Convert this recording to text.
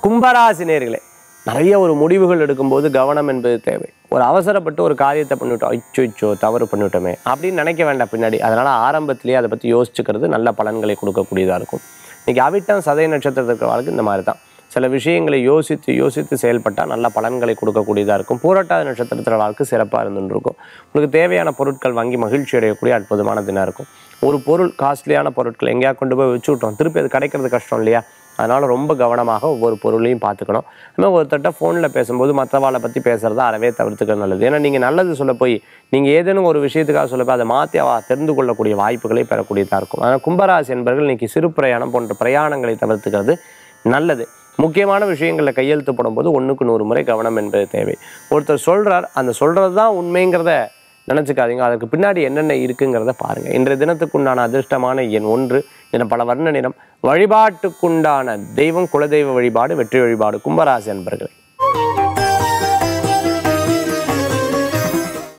கும்பராசி நேர்களே நிறைய ஒரு முடிவுகள் எடுக்கும்போது கவனம் என்பது தேவை ஒரு அவசரப்பட்டு ஒரு காரியத்தை பண்ணிவிட்டோம் அச்சோ இச்சோ தவறு பண்ணிவிட்டோமே அப்படின்னு நினைக்க வேண்டாம் பின்னாடி அதனால் ஆரம்பத்திலேயே அதை பற்றி யோசிச்சுக்கிறது நல்ல பலன்களை கொடுக்கக்கூடியதாக இருக்கும் இன்றைக்கி அவிட்டம் சதய நட்சத்திரத்தில் இருக்கிறவங்களுக்கு இந்த மாதிரி தான் சில விஷயங்களை யோசித்து யோசித்து செயல்பட்டால் நல்ல பலன்களை கொடுக்கக்கூடியதாக இருக்கும் பூரட்டாத நட்சத்திரத்தில் வாழ்க்கை சிறப்பாக இருந்துட்டு இருக்கும் உங்களுக்கு தேவையான பொருட்கள் வாங்கி மகிழ்ச்சி அடையக்கூடிய அற்புதமான தினம் இருக்கும் ஒரு பொருள் காஸ்ட்லியான பொருட்கள் எங்கேயா கொண்டு போய் வச்சு விட்டோம் திருப்பி அது கிடைக்கிறது கஷ்டம் இல்லையா அதனால் ரொம்ப கவனமாக ஒவ்வொரு பொருளையும் பார்த்துக்கணும் அதுமாதிரி ஒருத்தட்ட ஃபோனில் பேசும்போது மற்றவாளை பற்றி பேசுகிறத அறவே தவிர்த்துக்கிறது நல்லது ஏன்னா நீங்கள் நல்லது சொல்ல போய் நீங்கள் ஏதேனும் ஒரு விஷயத்துக்காக சொல்ல போய் அதை மாற்றி அவ தெரிந்து கொள்ளக்கூடிய வாய்ப்புகளை பெறக்கூடியதாக இருக்கும் அதனால் கும்பராசி என்பவர்கள் இன்னைக்கு சிறு பிரயாணம் போன்ற பிரயாணங்களை தவிர்த்துக்கிறது நல்லது முக்கியமான விஷயங்களில் கையெழுத்து போடும்போது ஒன்றுக்கு நூறு முறை கவனம் என்பது தேவை ஒருத்தர் சொல்கிறார் அந்த சொல்கிறது தான் உண்மைங்கிறத நினச்சிக்காதீங்க அதுக்கு பின்னாடி என்னென்ன இருக்குங்கிறத பாருங்கள் இன்றைய தினத்துக்குண்டான அதிர்ஷ்டமான எண் ஒன்று என பல வர்ண நிறம் வழிபாட்டுக்குண்டான தெய்வம் குலதெய்வ வழிபாடு வெற்றி வழிபாடு கும்பராசி அன்பர்களே